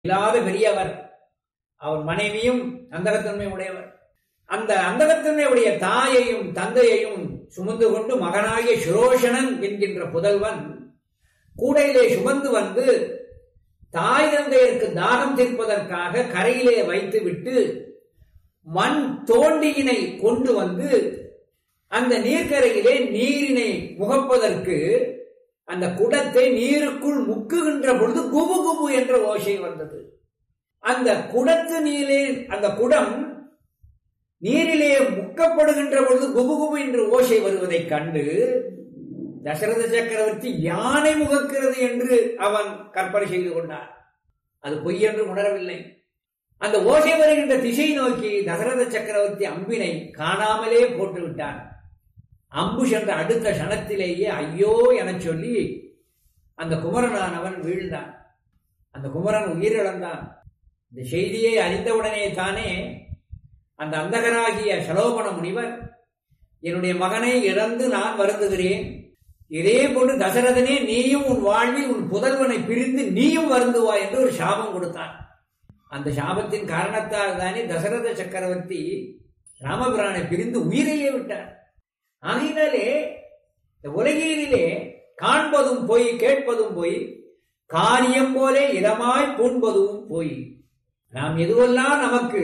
இல்லாத பெரியவர் அவர் மனைவியும் அந்தகத்தன்மை உடையவர் அந்த அந்தகத்தன்மையுடைய தாயையும் தந்தையையும் சுமந்து கொண்டு மகனாகிய சுரோஷனன் என்கின்ற புதல்வன் கூடையிலே சுமந்து வந்து தாய் தந்தையருக்கு தாகம் தீர்ப்பதற்காக கரையிலே வைத்து விட்டு மண் தோண்டியினை கொண்டு வந்து அந்த நீர்க்கரையிலே நீரினை முகப்பதற்கு அந்த குடத்தை நீருக்குள் முக்குகின்ற பொழுது குபு குபு என்ற ஓசை வந்தது அந்த குடத்து நீரிலே அந்த குடம் நீரிலே முக்கப்படுகின்ற பொழுது குபு குபு என்று ஓசை வருவதைக் கண்டு தசரத சக்கரவர்த்தி யானை முகக்கிறது என்று அவன் கற்பனை செய்து கொண்டான் அது பொய் என்று உணரவில்லை அந்த ஓசை வருகின்ற திசை நோக்கி தசரத சக்கரவர்த்தி அம்பினை காணாமலே போட்டு விட்டான் அம்பு சென்ற அடுத்த கணத்திலேயே ஐயோ என சொல்லி அந்த குமரனானவன் வீழ்ந்தான் அந்த குமரன் உயிரிழந்தான் இந்த செய்தியை அறிந்தவுடனே தானே அந்த அந்தகராகிய சலோபன முனிவர் என்னுடைய மகனை இழந்து நான் வருந்துகிறேன் இதே போன்று தசரதனே நீயும் உன் வாழ்வில் உன் புதல்வனை பிரிந்து நீயும் வருந்துவாய் என்று ஒரு சாபம் கொடுத்தான் அந்த சாபத்தின் காரணத்தால் தானே தசரத சக்கரவர்த்தி ராமபிரானை பிரிந்து உயிரையே விட்டார் ஆகையினாலே இந்த உலகிலே காண்பதும் போய் கேட்பதும் போய் காரியம் போலே இதமாய் பூண்பதும் போய் நாம் எதுவெல்லாம் நமக்கு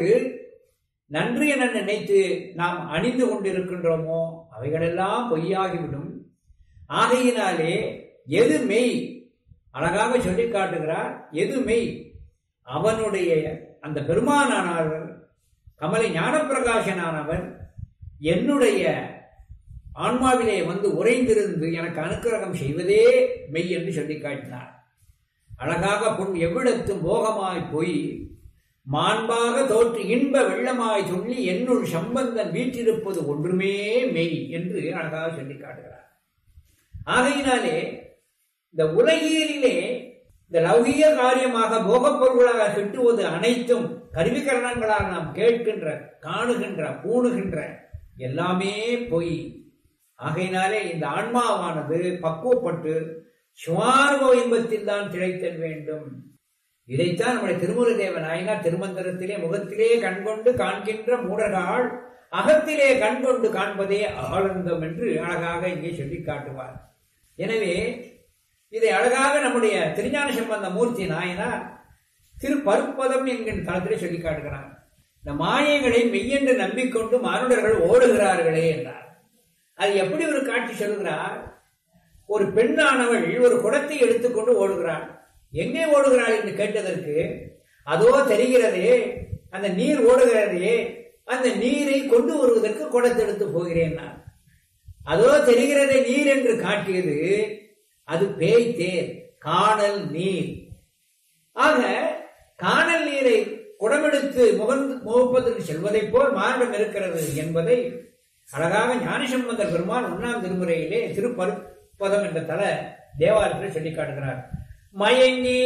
நன்றி என நினைத்து நாம் அணிந்து கொண்டிருக்கின்றோமோ அவைகளெல்லாம் பொய்யாகிவிடும் ஆகையினாலே எது மெய் அழகாக சொல்லி காட்டுகிறார் எது மெய் அவனுடைய அந்த பெருமானானவர் கமலை ஞானப்பிரகாசனானவர் என்னுடைய ஆன்மாவிலே வந்து உறைந்திருந்து எனக்கு அனுக்கிரகம் செய்வதே மெய் என்று சொல்லி காட்டினார் அழகாக பொன் எவ்விடத்தும் போகமாய் போய் மாண்பாக தோற்று இன்ப வெள்ளமாய் சொல்லி என்னுள் சம்பந்தன் வீற்றிருப்பது ஒன்றுமே மெய் என்று அழகாக சொல்லி காட்டுகிறார் ஆகையினாலே இந்த உலகியலிலே இந்த லௌகிய காரியமாக போகப் பொருள்களாக கிட்டுவது அனைத்தும் கருவிகரணங்களாக நாம் கேட்கின்ற காணுகின்ற பூணுகின்ற எல்லாமே பொய் ஆகையினாலே இந்த ஆன்மாவானது பக்குவப்பட்டு சுவார்வ இன்பத்தில் தான் திளைத்தல் வேண்டும் இதைத்தான் நம்முடைய திருமுரு தேவ நாயனார் திருமந்திரத்திலே முகத்திலே கண்கொண்டு காண்கின்ற மூடர்கள் அகத்திலே கண்கொண்டு காண்பதே ஆனந்தம் என்று அழகாக இங்கே சொல்லி காட்டுவார் எனவே இதை அழகாக நம்முடைய திருஞான சம்பந்த மூர்த்தி நாயனார் திருப்பருப்பதம் என்கின்ற தளத்திலே சொல்லி காட்டுகிறார் இந்த மாயங்களை மெய்யென்று நம்பிக்கொண்டு மானுடர்கள் ஓடுகிறார்களே என்றார் அது எப்படி ஒரு காட்சி சொல்கிறார் ஒரு பெண்ணானவள் ஒரு குடத்தை எடுத்துக்கொண்டு ஓடுகிறாள் எங்கே ஓடுகிறாள் என்று கேட்டதற்கு அதோ தெரிகிறதே அந்த நீர் ஓடுகிறதே அந்த நீரை கொண்டு வருவதற்கு குடத்தை எடுத்து போகிறேன் நான் அதோ தெரிகிறதே நீர் என்று காட்டியது அது பேய் தேர் காணல் நீர் ஆக காணல் நீரை குடமெடுத்து முகந்து முகப்பதற்கு செல்வதைப் போல் மானிடம் இருக்கிறது என்பதை அழகாக ஞானசம்பந்தர் பெருமான் ஒன்னாம் திருமுறையிலே திருப்பருப்பதம் என்ற தல தேவாலயத்தில் சொல்லி காட்டுகிறார் மயங்கி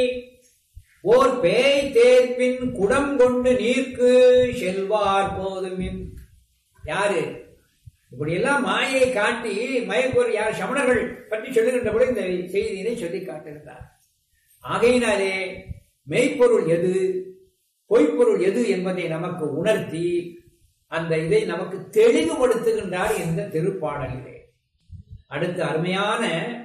ஓர் பேய் தேர்ப்பின் குடம் கொண்டு நீர்க்கு செல்வார் போதுமின் யாரு இப்படி எல்லாம் மாயை காட்டி மயக்கோர் யார் சமணர்கள் பற்றி சொல்லுகின்ற பொழுது இந்த செய்தியினை சொல்லி காட்டுகிறார் ஆகையினாலே மெய்ப்பொருள் எது பொய்ப்பொருள் எது என்பதை நமக்கு உணர்த்தி அந்த இதை நமக்கு தெளிவுபடுத்துகின்றார் இந்த திருப்பாடலிலே அடுத்த அருமையான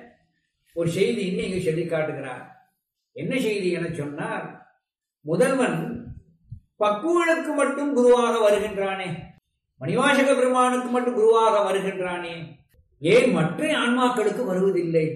ஒரு செய்தி இங்கே சொல்லி காட்டுகிறார் என்ன செய்தி என சொன்னார் முதல்வன் பக்குவனுக்கு மட்டும் குருவாக வருகின்றானே மணிவாசக பெருமானுக்கு மட்டும் குருவாக வருகின்றானே ஏன் மற்ற ஆன்மாக்களுக்கு வருவதில்லை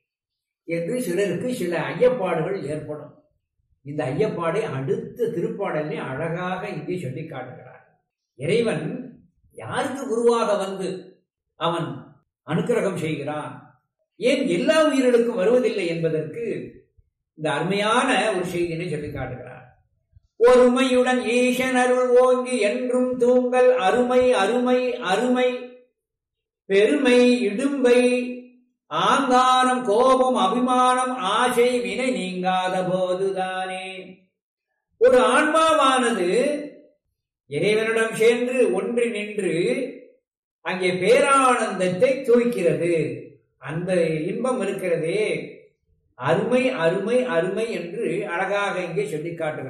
என்று சிலருக்கு சில ஐயப்பாடுகள் ஏற்படும் இந்த ஐயப்பாடை அடுத்த திருப்பாடலே அழகாக இங்கே சொல்லி காட்டுகிறார் இறைவன் யாருக்கு குருவாக வந்து அவன் அனுக்கிரகம் செய்கிறான் ஏன் எல்லா உயிர்களுக்கும் வருவதில்லை என்பதற்கு இந்த அருமையான ஒரு செய்தியை சொல்லி காட்டுகிறார் ஒருமையுடன் ஈசன் அருள் ஓங்கி என்றும் தூங்கல் அருமை அருமை அருமை பெருமை இடும்பை ஆங்காரம் கோபம் அபிமானம் ஆசை வினை நீங்காத போதுதானே ஒரு ஆன்மாவானது இறைவனிடம் சென்று ஒன்றி நின்று அங்கே பேரானந்தத்தை தூய்க்கிறது அந்த இன்பம் இருக்கிறதே அருமை அருமை அருமை என்று அழகாக இங்கே சொல்லி காட்டுகிறார்